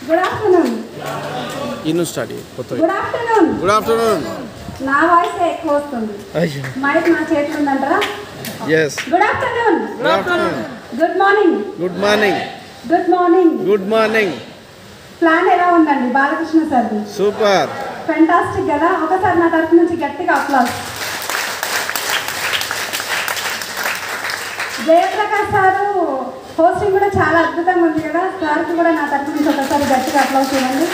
Good afternoon ఇನ್ನು start కొత్తగా good afternoon good afternoon నా వాయిస్ ఎక్కువ వస్తుంది అయ్యో మైక్ నా చేతిలో ఉందంటారా yes good afternoon good afternoon good morning good morning good morning good morning plan ఎలా ఉందండి బాలకృష్ణ సార్ది సూపర్ ఫెంటాస్టిక్ కదా ఒకసారి నా తరఫు నుంచి గట్టిగా అప్లాస్ జయప్రకాష్ సారు హోస్టింగ్ కూడా చాలా అద్భుతంగా ఉంది కదా సార్కి కూడా నా తరఫు నుంచి ఒకసారి గట్టిగా అప్లాస్ చేయండి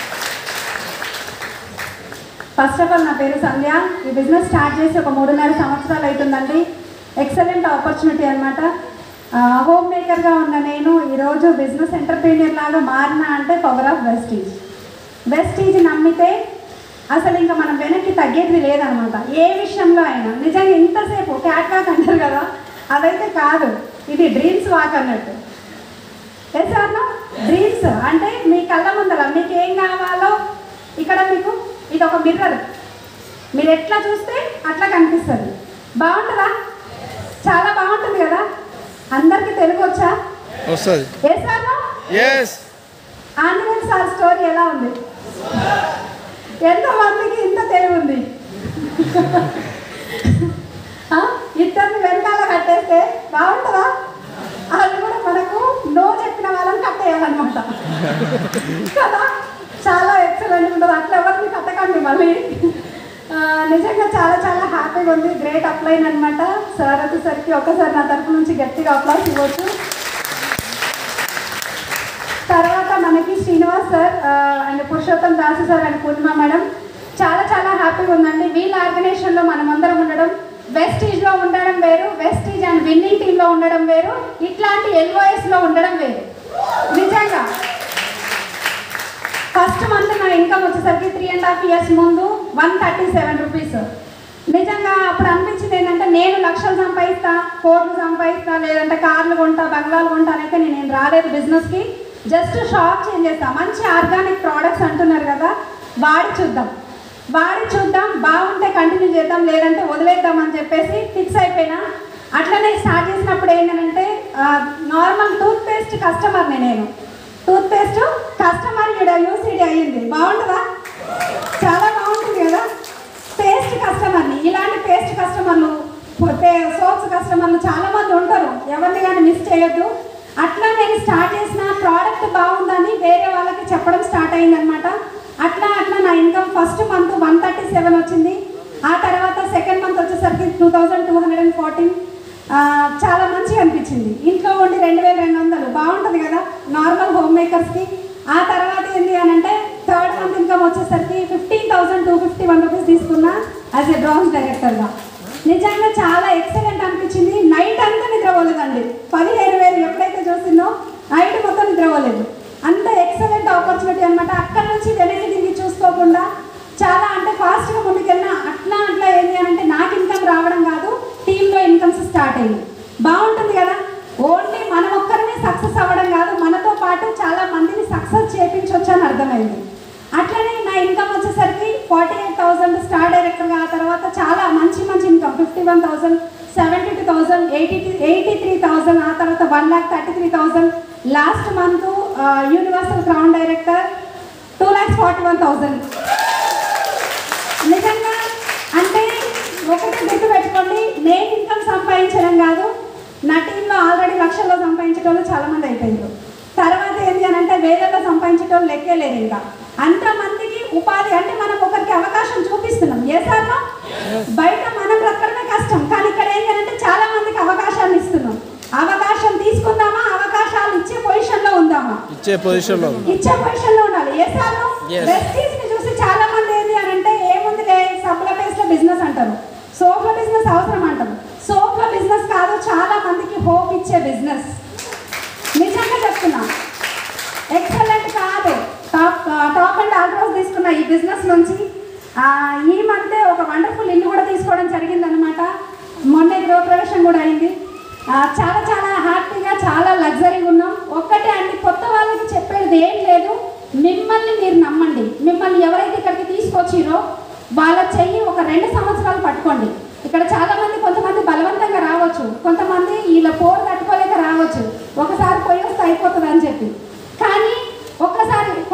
ఫస్ట్ ఆఫ్ ఆల్ నా పేరు సంధ్య ఈ బిజినెస్ స్టార్ట్ చేసి ఒక మూడున్నర సంవత్సరాలు అవుతుందండి ఎక్సలెంట్ ఆపర్చునిటీ అనమాట హోమ్ మేకర్గా ఉన్న నేను ఈరోజు బిజినెస్ ఎంటర్ప్రీనియర్ లాగా మారినా అంటే పవర్ ఆఫ్ వెస్టీజ్ వెస్టీజ్ నమ్మితే అసలు ఇంకా మనం వెనక్కి తగ్గేది లేదనమాట ఏ విషయంలో అయినా నిజంగా ఇంతసేపు క్యాట్ వాక్ అంటారు కదా అదైతే కాదు ఇది డ్రీమ్స్ వాక్ అన్నట్టు ఎస్ అన్న డ్రీమ్స్ అంటే మీ కళ్ళ ముందర మీకు ఏం కావాలో ఇక్కడ మీకు ఇది ఒక మిర్రర్ మీరు ఎట్లా చూస్తే అట్లా కనిపిస్తుంది బాగుంటుందా చాలా బాగుంటుంది కదా అందరికీ తెలుగు వచ్చా వస్తుంది ఎస్ అన్న ఎస్ ఆంజనేయ సార్ స్టోరీ ఎలా ఉంది ఎంతమందికి ఇంత తెలివి ఉంది ఆ? ఇద్దరిని వెనకాల కట్టేస్తే బాగుంటుందా అది కూడా మనకు నో చెప్పిన వాళ్ళని కట్టేయాలన్నమాట కదా చాలా ఎక్సలెంట్ ఉంటుంది అట్లా ఎవరిని కట్టకండి మళ్ళీ ఆ, నిజంగా చాలా చాలా హ్యాపీగా ఉంది గ్రేట్ అప్లైన్ అనమాట సార్ వచ్చేసరికి ఒకసారి నా తరపు నుంచి గట్టిగా అప్లాస్ ఇవ్వచ్చు తర్వాత మనకి శ్రీనివాస్ సార్ ఆ, and Purushottam Dasu sir and Purnima madam చాలా చాలా హ్యాపీగా ఉందండి వీళ్ళ ఆర్గనైజేషన్లో మనం అందరం ఉండడం వెస్టీజ్లో ఉండడం వేరు వెస్టీజ్ అండ్ విన్నింగ్ టీంలో ఉండడం వేరు ఇట్లాంటి ఎల్ఓఎస్లో ఉండడం వేరు నిజంగా ఫస్ట్ మంత్ నా ఇన్కమ్ వచ్చేసరికి త్రీ అండ్ హాఫ్ ఇయర్స్ ముందు వన్ థర్టీ సెవెన్ రూపీస్ నిజంగా అప్పుడు అనిపించింది ఏంటంటే నేను లక్షలు సంపాదిస్తా కోట్లు సంపాదిస్తా లేదంటే కార్లు కొంటా బంగ్లాలు కొంటా అనైతే నేను ఏం రాలేదు బిజినెస్కి జస్ట్ షాప్ చేంజ్ చేస్తా మంచి ఆర్గానిక్ ప్రోడక్ట్స్ అంటున్నారు కదా వాడి చూద్దాం వాడి చూద్దాం బాగుంటే కంటిన్యూ చేద్దాం లేదంటే వదిలేద్దాం అని చెప్పేసి ఫిక్స్ అయిపోయినా అట్లనే స్టార్ట్ చేసినప్పుడు ఏంటంటే నార్మల్ టూత్ పేస్ట్ కస్టమర్ని నేను టూత్ పేస్ట్ కస్టమర్ ఇక్కడ యూసీడీ అయ్యింది బాగుంటుందా చాలా బాగుంటుంది కదా పేస్ట్ కస్టమర్ని ఇలాంటి పేస్ట్ కస్టమర్లు సోప్స్ కస్టమర్లు చాలా మంది ఉంటారు ఎవరిని కానీ మిస్ చేయొద్దు అట్లా నేను స్టార్ట్ చేసిన ప్రోడక్ట్ బాగుందని వేరే వాళ్ళకి చెప్పడం స్టార్ట్ అయిందనమాట అట్లా అట్లా నా income first month one thirty seven వచ్చింది ఆ తర్వాత సెకండ్ మంత్ వచ్చేసరికి two thousand two hundred and fourteen చాలా మంచిగా అనిపించింది ఇంట్లో ఉండి రెండు వేల రెండు వందలు బాగుంటుంది కదా నార్మల్ హోమ్ మేకర్స్కి ఆ తర్వాత ఏంటి అని అంటే థర్డ్ మంత్ ఇన్కమ్ వచ్చేసరికి fifteen thousand two fifty one rupees తీసుకున్నా యాజ్ ఎ డ్రాన్స్ డైరెక్టర్గా నిజంగా చాలా ఎక్సలెంట్ అనిపించింది నైట్ అంతా నిద్రపోలేదండి పదిహేను వేలు ఎప్పుడైతే చూసిందో నైట్ మొత్తం నిద్రపోలేదు అంత ఎక్సలెంట్ ఆపర్చునిటీ అనమాట అక్కడ నుంచి వెనక్కి తిరిగి చూసుకోకుండా చాలా అంటే ఫాస్ట్గా ముందుకెళ్ళినా అట్లా అట్లా ఏంటి అని అంటే నాకు ఇన్కమ్ రావడం కాదు టీంలో ఇన్కమ్స్ స్టార్ట్ అయ్యింది బాగుంటుంది కదా ఓన్లీ మనం ఒక్కరినే సక్సెస్ అవ్వడం కాదు మనతో పాటు చాలా మందిని సక్సెస్ చేయించవచ్చు అని అర్థమైంది అట్లనే నా ఇన్కమ్ వచ్చేసరికి ఫార్టీ ఎయిట్ థౌసండ్ స్టార్ డైరెక్టర్గా ఆ తర్వాత చాలా మంచి మంచి income fifty one thousand seventy two thousand eighty eighty three thousand ఆ తర్వాత one lakh thirty three thousand last month universal crown director two lakhs forty one thousand నిజంగా అంటే ఒకటి గుర్తు పెట్టుకోండి నేను ఇన్కమ్ సంపాదించడం కాదు నా టీంలో ఆల్రెడీ లక్షల్లో సంపాదించేటోళ్ళు చాలా మంది అయిపోయారు తర్వాత ఏంటి అని అంటే వేరేలో సంపాదించేటోళ్ళు లెక్కే లేరు ఇంకా అంతమందికి ఉపాధి అంటే మనం ఒకరికి అవకాశం చూపిస్తున్నాం ఏ సార్లో బయట మనం బ్రతకడమే కష్టం కానీ ఇక్కడ ఏంటి అని అంటే చాలా మందికి అవకాశాలు ఇస్తున్నాం అవకాశం తీసుకుందామా అవకాశాలు ఇచ్చే పొజిషన్లో ఉందామా ఇచ్చే పొజిషన్లో ఉంది ఇచ్చే పొజిషన్ లో ఉండాలి ఏ సార్లు Yes. వెస్టీజ్ ని చూసి చాలా మంది ఏంటి అని అంటే ఏముందిలే సబ్బుల పేస్ట్ బిజినెస్ అంటారు సోప్ల బిజినెస్ అవసరం అంటారు సోప్ల బిజినెస్ కాదు చాలా మందికి హోప్ ఇచ్చే బిజినెస్ నిజంగా చెప్తున్నా ఎక్సలెంట్ కాదు టాప్ టాప్ అండ్ ఆల్ట్రోస్ తీసుకున్న ఈ బిజినెస్ నుంచి ఆ, ఈ మధ్య ఒక వండర్ఫుల్ ఇల్లు కూడా తీసుకోవడం జరిగిందనమాట మొన్న గృహప్రవేశం కూడా అయింది ఆ, చాలా చాలా హ్యాపీగా చాలా లగ్జరీగా ఉన్నాం ఒక్కటే అండి కొత్త వాళ్ళకి చెప్పేది ఏం లేదు మిమ్మల్ని మీరు నమ్మండి మిమ్మల్ని ఎవరైతే ఇక్కడికి తీసుకొచ్చిరో వాళ్ళ చెయ్యి ఒక రెండు సంవత్సరాలు పట్టుకోండి ఇక్కడ చాలా మంది కొంతమంది బలవంతంగా రావచ్చు కొంతమంది వీళ్ళ పోరు తట్టుకోలేక రావచ్చు ఒకసారి పోయి వస్తే అయిపోతుంది అని చెప్పి కానీ ఒక్కసారి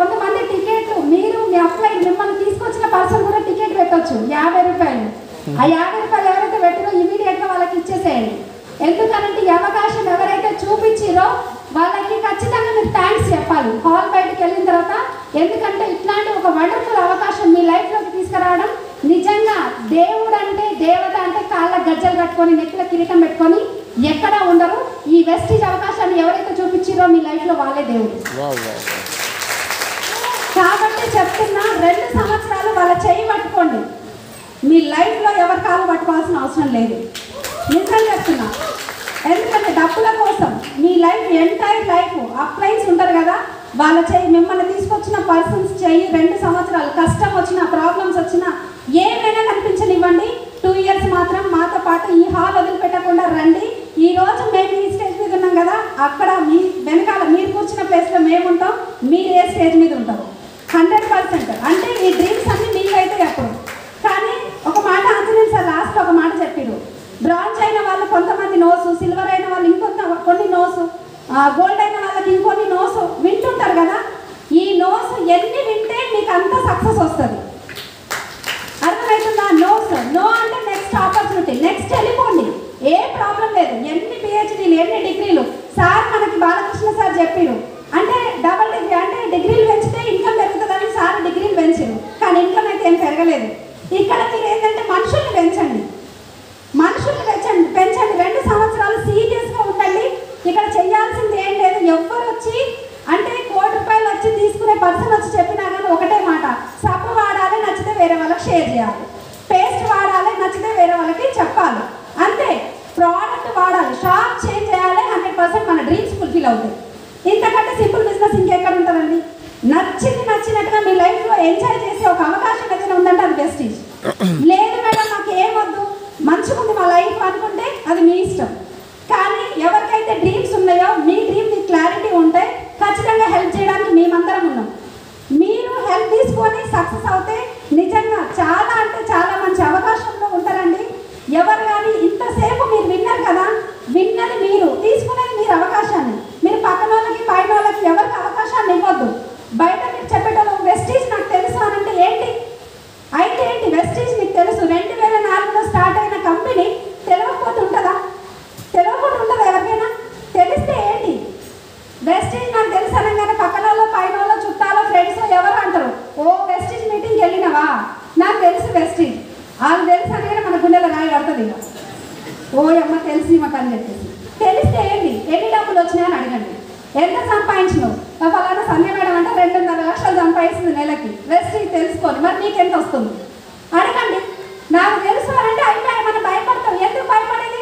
పెట్టవచ్చు యాభై రూపాయలు ఆ యాభై రూపాయలు ఎవరైతే పెట్టారో ఇమీడియట్ గా వాళ్ళకి ఇచ్చేసేయండి ఎందుకనంటే ఈ అవకాశం ఎవరైతే చూపించిరో వాళ్ళకి ఖచ్చితంగా మీరు థ్యాంక్స్ చెప్పాలి హాల్ బయటకు వెళ్ళిన తర్వాత ఎందుకంటే ఇట్లాంటి ఒక వండర్ఫుల్ అవకాశం మీ లైఫ్ లోకి తీసుకురావడం నిజంగా దేవుడు అంటే దేవత అంటే కాళ్ళ గజ్జలు కట్టుకొని నెక్కిల కిరీటం పెట్టుకొని ఎక్కడ ఉండరు ఈ వెస్టీజ్ అవకాశాన్ని ఎవరైతే చూపించిరో మీ లైఫ్ లో వాళ్ళే దేవుడు వావ్ వావ్ కాబట్టి చెప్తున్నా రెండు సంవత్సరాలు వాళ్ళ చేయి పట్టుకోండి మీ లైఫ్లో ఎవరి కాలు పట్టుకోవాల్సిన అవసరం లేదు నిజం చెప్తున్నా ఎందుకంటే డబ్బుల కోసం మీ లైఫ్ ఎంటైర్ లైఫ్ అప్లైన్స్ ఉంటారు కదా వాళ్ళ చేయి మిమ్మల్ని తీసుకొచ్చిన పర్సన్స్ చేయి రెండు సంవత్సరాలు కష్టం వచ్చినా ప్రాబ్లమ్స్ వచ్చినా ఏమైనా కనిపించనివ్వండి టూ ఇయర్స్ మాత్రం మాతో పాటు ఈ హాల్ వదిలిపెట్టకుండా రండి ఈ రోజు మేము ఈ స్టేజ్ మీద ఉన్నాం కదా అక్కడ మీ వెనకాల మీరు కూర్చున్న ప్లేస్లో మేము ఉంటాం మీరు ఏ స్టేజ్ మీద ఉంటారు హండ్రెడ్ పర్సెంట్ అంటే ఈ డ్రీమ్స్ అన్ని మీకైతే అప్పుడు కానీ ఒక మాట ఆంజనేయ సార్ లాస్ట్ ఒక మాట చెప్పారు బ్రాంజ్ అయిన వాళ్ళు కొంతమంది నోసు సిల్వర్ అయిన వాళ్ళు ఇంకొంత కొన్ని నోసు గోల్డ్ అయిన వాళ్ళకి ఇంకొన్ని నోసు వింటుంటారు కదా ఈ నోసు ఎన్ని వింటే మీకు అంత సక్సెస్ వస్తుంది అర్థమవుతుందా నోస్ నో అంటే నెక్స్ట్ ఆపర్చునిటీ నెక్స్ట్ వెళ్ళిపోండి ఏ ప్రాబ్లం లేదు ఎన్ని పిహెచ్డీలు ఎన్ని డిగ్రీలు సార్ మనకి బాలకృష్ణ సార్ చెప్పారు అంటే డబల్ డిగ్రీ అంటే డిగ్రీలు పెంచితే ఇన్కమ్ పెరుగుతుందని సార్ డిగ్రీలు పెంచారు కానీ ఇన్కమ్ అయితే ఏం పెరగలేదు ఇక్కడ మీరు ఏంటంటే మనుషుల్ని పెంచండి మనుషుల్ని పెంచండి పెంచండి రెండు సంవత్సరాలు సీరియస్గా ఉండండి ఇక్కడ చేయాల్సింది ఏం లేదు ఎవ్వరు వచ్చి అంటే కోటి రూపాయలు వచ్చి తీసుకునే పర్సన్ వచ్చి చెప్పినా కానీ ఒకటే మాట సబ్బు వాడాలి నచ్చితే వేరే వాళ్ళకి షేర్ చేయాలి పేస్ట్ వాడాలి నచ్చితే వేరే వాళ్ళకి చెప్పాలి అంతే ప్రోడక్ట్ వాడాలి షాప్ చేంజ్ చేయాలి హండ్రెడ్ పర్సెంట్ మన డ్రీమ్స్ ఫుల్ఫిల్ అవుతాయి ఇంతకంటే సింపుల్ బిజినెస్ ఇంకెక్కడ ఉంటుందండి నచ్చింది నచ్చినట్టుగా మీ లైఫ్లో ఎంజాయ్ చేసే ఒక అవకాశం ఏదైనా ఉందంటే అది బెస్టీజ్ లేదు మేడం మాకు ఏమొద్దు మంచిగా ఉంది మా లైఫ్ అనుకుంటే అది మీ ఇష్టం కానీ ఎవరికైతే డ్రీమ్స్ ఉన్నాయో మీ డ్రీమ్ మీ క్లారిటీ ఉంటే ఖచ్చితంగా హెల్ప్ చేయడానికి మేమందరం ఉన్నాం మీరు హెల్ప్ తీసుకొని సక్సెస్ అవుతే నిజంగా చాలా అంటే చాలా మంచి అవకాశంలో ఉంటారండి ఎవరు కానీ ఇంతసేపు మీరు విన్నారు కదా విన్నది మీరు తీసుకునేది మీరు అవకాశాన్ని మీరు పక్కన వాళ్ళకి పైన వాళ్ళకి ఎవరికి అవకాశాన్ని ఇవ్వద్దు బయట మీరు చెప్పేటప్పుడు వెస్టీజ్ నాకు తెలుసు అని అంటే ఏంటి అయితే ఏంటి వెస్టీజ్ మీకు తెలుసు రెండు వేల నాలుగులో స్టార్ట్ అయిన కంపెనీ తెలియకపోతే ఉంటుందా తెలియకుండా ఉంటుందా ఎవరికైనా తెలిస్తే ఏంటి వెస్టీజ్ నాకు తెలుసు అనగానే పక్కన వాళ్ళు పైన వాళ్ళు చుట్టాలో ఫ్రెండ్స్ ఎవరు అంటారు ఓ వెస్టీజ్ మీటింగ్కి వెళ్ళినవా నాకు తెలుసు వెస్టీజ్ వాళ్ళు తెలుసు అనగానే మన గుండెలో రాయి పడుతుంది ఇక ఓ అమ్మ తెలిసి మాకు అని చెప్పేసి తెలిస్తే ఏంటి ఎన్ని డబ్బులు వచ్చినాయని అడగండి ఎంత సంపాదించినావు ఆ ఫలానా సంధ్య మేడం అంటే రెండున్నర లక్షలు సంపాదిస్తుంది నెలకి వెస్టీజ్ తెలుసుకోండి మరి నీకు ఎంత వస్తుంది అడగండి నాకు తెలుసు అని అంటే అయిపోయి మనం భయపడతాం ఎందుకు భయపడేది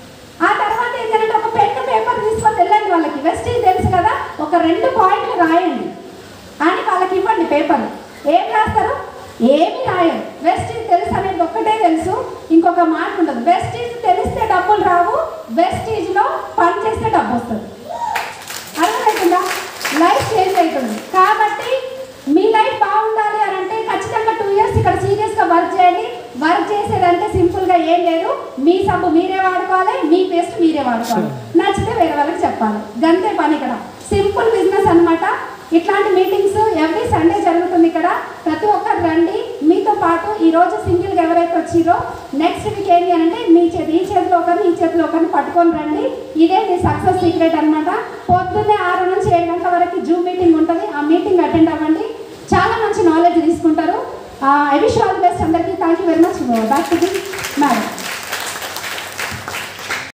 ఆ తర్వాత ఏంటంటే ఒక పెన్ను పేపర్ తీసుకొని వెళ్ళండి వాళ్ళకి వెస్టీజ్ తెలుసు కదా ఒక రెండు పాయింట్లు రాయండి అని వాళ్ళకి ఇవ్వండి పేపర్ ఏం రాస్తారు ఏమి రాయరు వెస్టీజ్ తెలుసు అనేది ఒక్కటే తెలుసు ఇంకొక మాట ఉండదు వెస్టీజ్ తెలిస్తే డబ్బులు రావు వెస్టీజ్లో పని చేస్తే డబ్బు వస్తుంది అర్థమవుతుందా లైఫ్ చేంజ్ అవుతుంది కాబట్టి మీ లైఫ్ బాగుండాలి అని అంటే ఖచ్చితంగా టూ ఇయర్స్ ఇక్కడ సీరియస్గా వర్క్ చేయండి వర్క్ చేసేదంటే సింపుల్గా ఏం లేదు మీ సబ్బు మీరే వాడుకోవాలి మీ పేస్ట్ మీరే వాడుకోవాలి నచ్చితే వేరే వాళ్ళకి చెప్పాలి గంతే పని ఇక్కడ సింపుల్ బిజినెస్ అన్నమాట ఇట్లాంటి మీటింగ్స్ ఎవ్రీ సండే జరుగుతుంది ఇక్కడ ప్రతి ఒక్కరు రండి మీతో పాటు ఈ రోజు సింగిల్గా ఎవరైతే వచ్చిరో నెక్స్ట్ వీక్ ఏంటి అని అంటే మీ చేతి ఈ చేతిలో ఒకరిని ఈ చేతిలో ఒకరిని పట్టుకొని రండి ఇదే మీ సక్సెస్ సీక్రెట్ అన్నమాట పొద్దున్నే ఆరు నుంచి ఏడు గంటల వరకు జూమ్ మీటింగ్ ఉంటుంది ఆ మీటింగ్ అటెండ్ అవ్వండి చాలా మంచి నాలెడ్జ్ తీసుకుంటారు ఐ విష్ ఆల్ బెస్ట్ అందరికీ thank you very much back to the ma'am